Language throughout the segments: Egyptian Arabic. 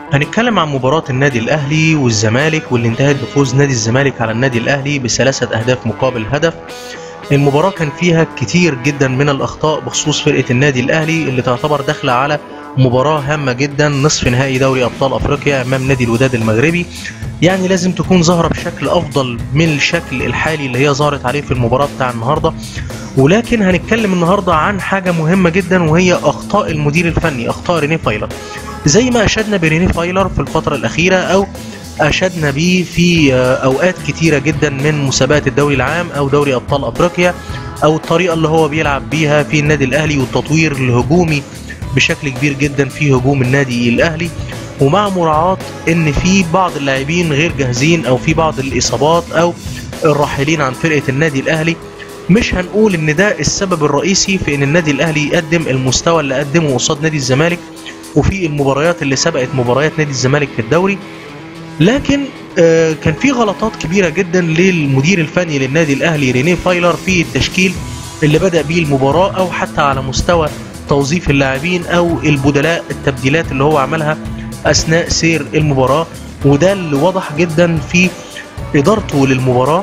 هنتكلم عن مباراة النادي الأهلي والزمالك واللي انتهت بفوز نادي الزمالك على النادي الأهلي بثلاثة أهداف مقابل هدف المباراة كان فيها كتير جدا من الأخطاء بخصوص فرقة النادي الأهلي اللي تعتبر داخلة على مباراة هامة جدا نصف نهائي دوري أبطال أفريقيا أمام نادي الوداد المغربي يعني لازم تكون ظاهرة بشكل أفضل من الشكل الحالي اللي هي ظهرت عليه في المباراة بتاع النهاردة ولكن هنتكلم النهاردة عن حاجة مهمة جدا وهي أخطاء المدير الفني أخطاء ريني فايلر زي ما أشدنا بريني فايلر في الفترة الأخيرة أو أشدنا بيه في أوقات كتيرة جدا من مسابقات الدوري العام أو دوري أبطال أفريقيا أو الطريقة اللي هو بيلعب بيها في النادي الأهلي والتطوير الهجومي بشكل كبير جدا في هجوم النادي الأهلي ومع مراعاة إن في بعض اللاعبين غير جاهزين أو في بعض الإصابات أو الراحلين عن فرقة النادي الأهلي مش هنقول إن ده السبب الرئيسي في إن النادي الأهلي يقدم المستوى اللي قدمه قصاد نادي الزمالك وفي المباريات اللي سبقت مباريات نادي الزمالك في الدوري لكن آه كان في غلطات كبيره جدا للمدير الفني للنادي الاهلي ريني فايلر في التشكيل اللي بدا بيه المباراه او حتى على مستوى توظيف اللاعبين او البدلاء التبديلات اللي هو عملها اثناء سير المباراه وده اللي واضح جدا في ادارته للمباراه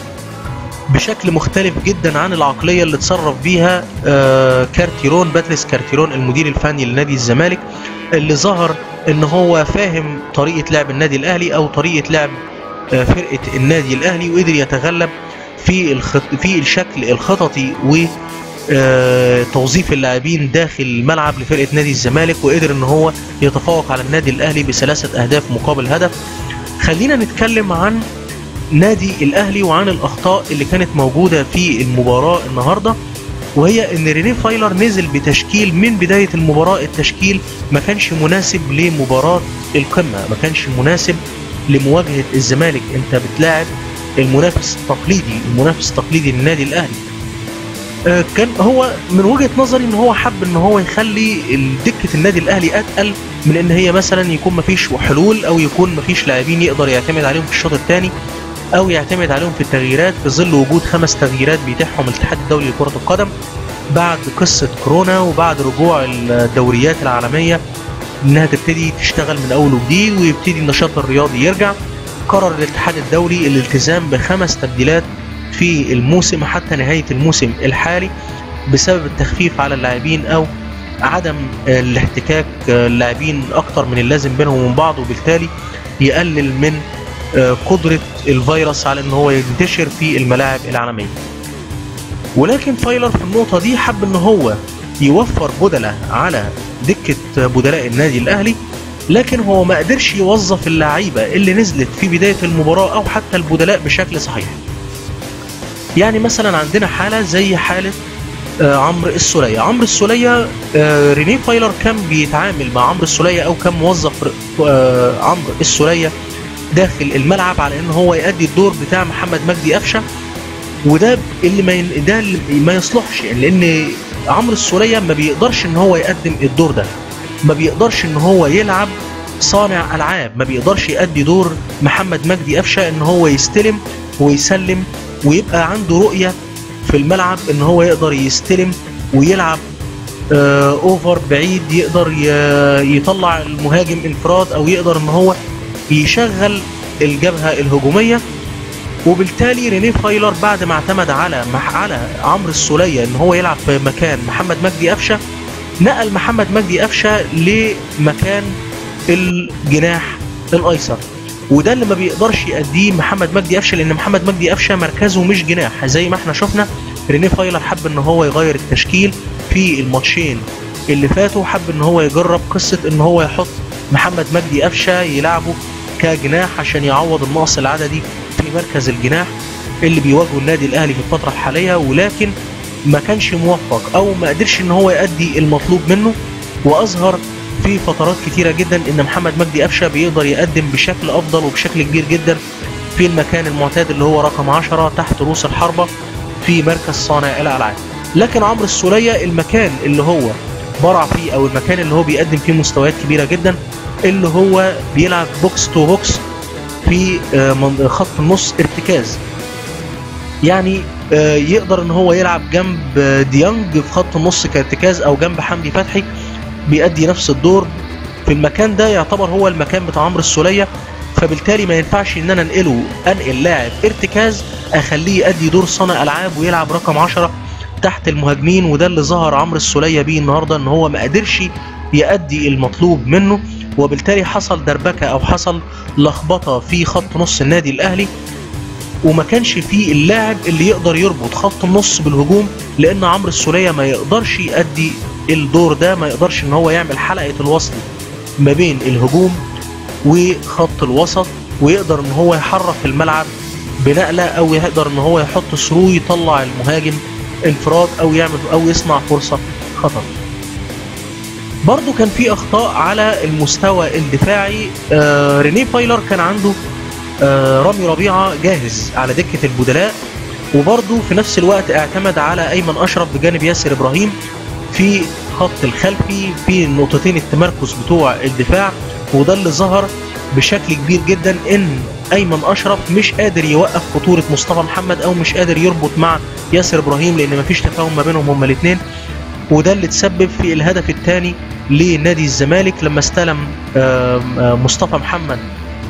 بشكل مختلف جدا عن العقليه اللي اتصرف بيها آه كارتيرون باتريس كارتيرون المدير الفني لنادي الزمالك اللي ظهر ان هو فاهم طريقه لعب النادي الاهلي او طريقه لعب آه فرقه النادي الاهلي وقدر يتغلب في الخط في الشكل الخططي و آه توظيف اللاعبين داخل الملعب لفرقه نادي الزمالك وقدر ان هو يتفوق على النادي الاهلي بثلاثه اهداف مقابل هدف خلينا نتكلم عن نادي الاهلي وعن الاخطاء اللي كانت موجوده في المباراه النهارده وهي ان ريني فايلر نزل بتشكيل من بدايه المباراه التشكيل ما كانش مناسب لمباراه القمه ما كانش مناسب لمواجهه الزمالك انت بتلاعب المنافس التقليدي المنافس التقليدي للنادي الاهلي آه كان هو من وجهه نظري ان هو حب ان هو يخلي دكه النادي الاهلي اتقل من ان هي مثلا يكون مفيش حلول او يكون مفيش لاعبين يقدر يعتمد عليهم في الشوط الثاني او يعتمد عليهم في التغييرات في ظل وجود خمس تغييرات بيتيحهم الاتحاد الدولي لكره القدم بعد قصه كورونا وبعد رجوع الدوريات العالميه انها تبتدي تشتغل من اول وجديد ويبتدي النشاط الرياضي يرجع قرر الاتحاد الدولي الالتزام بخمس تبديلات في الموسم حتى نهايه الموسم الحالي بسبب التخفيف على اللاعبين او عدم الاحتكاك اللاعبين اكتر من اللازم بينهم وبين بعض وبالتالي يقلل من قدرة الفيروس على ان هو ينتشر في الملاعب العالمية ولكن فايلر في النقطة دي حب ان هو يوفر بدلة على دكة بدلاء النادي الاهلي لكن هو ما قدرش يوظف اللعيبة اللي نزلت في بداية المباراة او حتى البدلاء بشكل صحيح يعني مثلا عندنا حالة زي حالة آه عمرو السولية عمرو السولية آه ريني فايلر كان بيتعامل مع عمرو السولية او كان موظف آه عمرو السولية داخل الملعب على ان هو يؤدي الدور بتاع محمد مجدي قفشه وده اللي ما ين... ده اللي ما يصلحش يعني لان عمرو السوليه ما بيقدرش ان هو يقدم الدور ده ما بيقدرش ان هو يلعب صانع العاب ما بيقدرش يؤدي دور محمد مجدي قفشه ان هو يستلم ويسلم ويبقى عنده رؤيه في الملعب ان هو يقدر يستلم ويلعب آه اوفر بعيد يقدر ي... يطلع المهاجم انفراد او يقدر ان هو يشغل الجبهة الهجومية وبالتالي ريني فايلر بعد ما اعتمد على على عمرو السولية ان هو يلعب في مكان محمد مجدي قفشه نقل محمد مجدي قفشه لمكان الجناح الايسر وده اللي ما بيقدرش يأديه محمد مجدي قفشه لان محمد مجدي قفشه مركزه مش جناح زي ما احنا شفنا ريني فايلر حب ان هو يغير التشكيل في الماتشين اللي فاتوا حب ان هو يجرب قصه ان هو يحط محمد مجدي قفشه يلعبه كجناح عشان يعوض النقص العددي في مركز الجناح اللي بيواجهه النادي الاهلي في الفتره الحاليه ولكن ما كانش موفق او ما قدرش ان هو يؤدي المطلوب منه واظهر في فترات كتيره جدا ان محمد مجدي قفشه بيقدر يقدم بشكل افضل وبشكل كبير جدا في المكان المعتاد اللي هو رقم 10 تحت رؤوس الحربه في مركز صانع الالعاب لكن عمرو السوليه المكان اللي هو برع فيه او المكان اللي هو بيقدم فيه مستويات كبيره جدا اللي هو بيلعب بوكس تو بوكس في خط النص ارتكاز يعني يقدر ان هو يلعب جنب ديانج في خط النص كارتكاز او جنب حمدي فتحي بيأدي نفس الدور في المكان ده يعتبر هو المكان بتاع عمرو السوليه فبالتالي ما ينفعش ان انا انقله انقل لاعب ارتكاز اخليه يأدي دور صانع العاب ويلعب رقم 10 تحت المهاجمين وده اللي ظهر عمرو السوليه بيه النهارده ان هو ما قدرش يأدي المطلوب منه وبالتالي حصل دربكه او حصل لخبطه في خط نص النادي الاهلي وما كانش فيه اللاعب اللي يقدر يربط خط النص بالهجوم لان عمرو السوليه ما يقدرش يأدي الدور ده ما يقدرش ان هو يعمل حلقه الوصل ما بين الهجوم وخط الوسط ويقدر ان هو يحرك الملعب بنقله او يقدر ان هو يحط ثرو يطلع المهاجم انفراد او يعمل او يصنع فرصه خطر برضو كان في اخطاء على المستوى الدفاعي آه رينيه فايلر كان عنده آه رامي ربيعه جاهز على دكه البدلاء وبرضو في نفس الوقت اعتمد على ايمن اشرف بجانب ياسر ابراهيم في خط الخلفي في نقطتين التمركز بتوع الدفاع وده اللي ظهر بشكل كبير جدا ان ايمن اشرف مش قادر يوقف خطوره مصطفى محمد او مش قادر يربط مع ياسر ابراهيم لان مفيش تفاهم ما بينهم هما الاثنين وده اللي تسبب في الهدف الثاني لنادي الزمالك لما استلم مصطفى محمد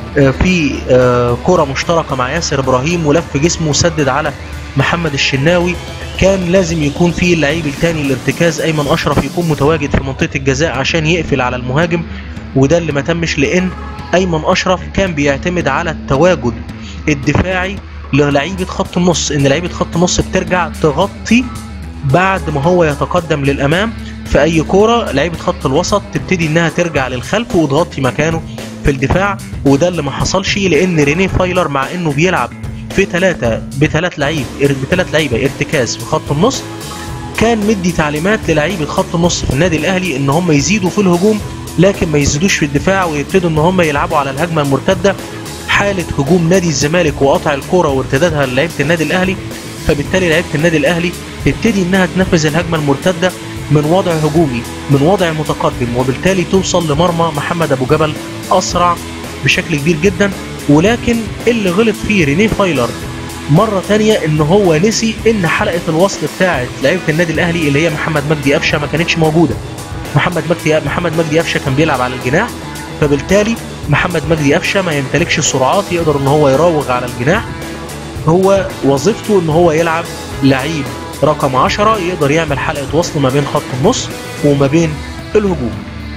في كرة مشتركة مع ياسر ابراهيم ولف جسمه وسدد على محمد الشناوي كان لازم يكون في اللعيب الثاني الارتكاز ايمن اشرف يكون متواجد في منطقة الجزاء عشان يقفل على المهاجم وده اللي ما تمش لان ايمن اشرف كان بيعتمد على التواجد الدفاعي للعيبه خط النص ان لعيبه خط النص بترجع تغطي بعد ما هو يتقدم للامام في اي كوره لعيبه خط الوسط تبتدي انها ترجع للخلف وتغطي مكانه في الدفاع وده اللي ما حصلش لان رينيه فايلر مع انه بيلعب في ثلاثة بثلاث لعيب بثلاث لعيبه ارتكاز في خط النص كان مدي تعليمات للعيبه خط النص في النادي الاهلي ان هم يزيدوا في الهجوم لكن ما يزيدوش في الدفاع ويبتدوا ان هم يلعبوا على الهجمه المرتده حاله هجوم نادي الزمالك وقطع الكره وارتدادها للعيبه النادي الاهلي فبالتالي لعيبه النادي الاهلي تبتدي انها تنفذ الهجمه المرتده من وضع هجومي من وضع متقدم وبالتالي توصل لمرمى محمد ابو جبل اسرع بشكل كبير جدا ولكن اللي غلط فيه رينيه فايلر مرة تانية ان هو نسي ان حلقة الوصل بتاعت لعيبة النادي الاهلي اللي هي محمد مجدي قفشة ما كانتش موجودة محمد مجدي محمد مجدي قفشه كان بيلعب على الجناح فبالتالي محمد مجدي قفشه ما يمتلكش سرعات يقدر ان هو يراوغ على الجناح هو وظيفته ان هو يلعب لعيب رقم 10 يقدر يعمل حلقه وصل ما بين خط النص وما بين الهجوم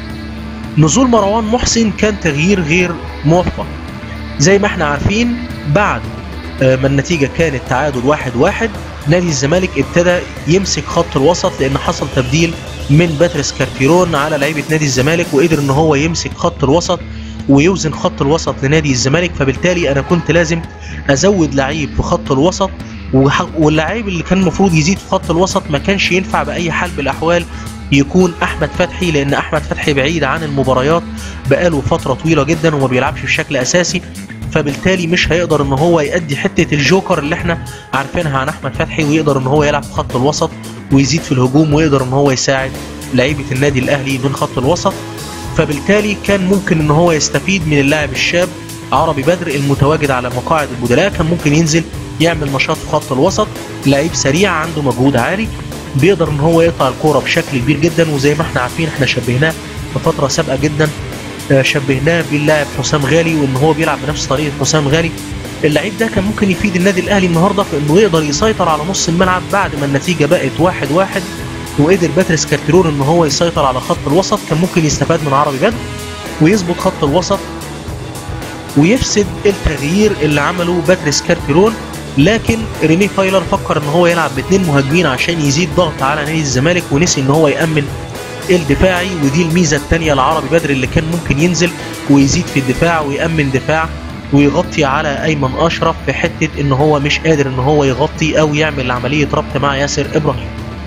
نزول مروان محسن كان تغيير غير موفق زي ما احنا عارفين بعد ما النتيجه كانت تعادل واحد واحد نادي الزمالك ابتدى يمسك خط الوسط لان حصل تبديل من باتريس كارتيرون على لعيبه نادي الزمالك وقدر ان هو يمسك خط الوسط ويوزن خط الوسط لنادي الزمالك فبالتالي انا كنت لازم ازود لعيب في خط الوسط واللعيب اللي كان المفروض يزيد في خط الوسط ما كانش ينفع باي حال من الاحوال يكون احمد فتحي لان احمد فتحي بعيد عن المباريات بقاله فتره طويله جدا وما بيلعبش بشكل اساسي فبالتالي مش هيقدر ان هو يأدي حته الجوكر اللي احنا عارفينها عن احمد فتحي ويقدر ان هو يلعب في خط الوسط ويزيد في الهجوم ويقدر ان هو يساعد لعيبه النادي الاهلي من خط الوسط فبالتالي كان ممكن ان هو يستفيد من اللاعب الشاب عربي بدر المتواجد على مقاعد البدلاء كان ممكن ينزل يعمل نشاط في خط الوسط لعيب سريع عنده مجهود عالي بيقدر ان هو يقطع الكوره بشكل كبير جدا وزي ما احنا عارفين احنا شبهناه في فتره سابقه جدا شبهناه باللاعب حسام غالي وان هو بيلعب بنفس طريقه حسام غالي اللعيب ده كان ممكن يفيد النادي الاهلي النهارده في انه يقدر يسيطر على نص الملعب بعد ما النتيجه بقت واحد واحد وقدر باتريس كارتيرون ان هو يسيطر على خط الوسط كان ممكن يستفاد من عربي بدر ويظبط خط الوسط ويفسد التغيير اللي عمله باتريس كارتيرون لكن ريني فايلر فكر ان هو يلعب باثنين مهاجمين عشان يزيد ضغط على نادي الزمالك ونسي ان هو يامن الدفاعي ودي الميزه الثانيه لعربي بدر اللي كان ممكن ينزل ويزيد في الدفاع ويامن دفاع ويغطي على ايمن اشرف في حته ان هو مش قادر ان هو يغطي او يعمل عمليه ربط مع ياسر ابراهيم.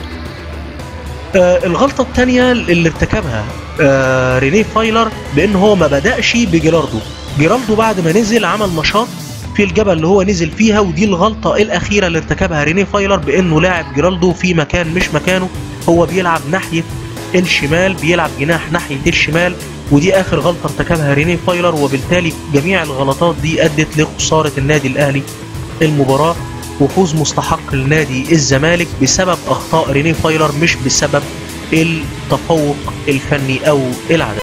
آه الغلطه الثانيه اللي ارتكبها آه ريني فايلر بان هو ما بداش بجيراردو. جيراردو بعد ما نزل عمل نشاط في الجبل اللي هو نزل فيها ودي الغلطه الاخيره اللي ارتكبها ريني فايلر بانه لاعب جيرالدو في مكان مش مكانه هو بيلعب ناحيه الشمال بيلعب جناح ناحيه الشمال ودي اخر غلطه ارتكبها ريني فايلر وبالتالي جميع الغلطات دي ادت لخساره النادي الاهلي المباراه وفوز مستحق لنادي الزمالك بسبب اخطاء ريني فايلر مش بسبب التفوق الفني او العدد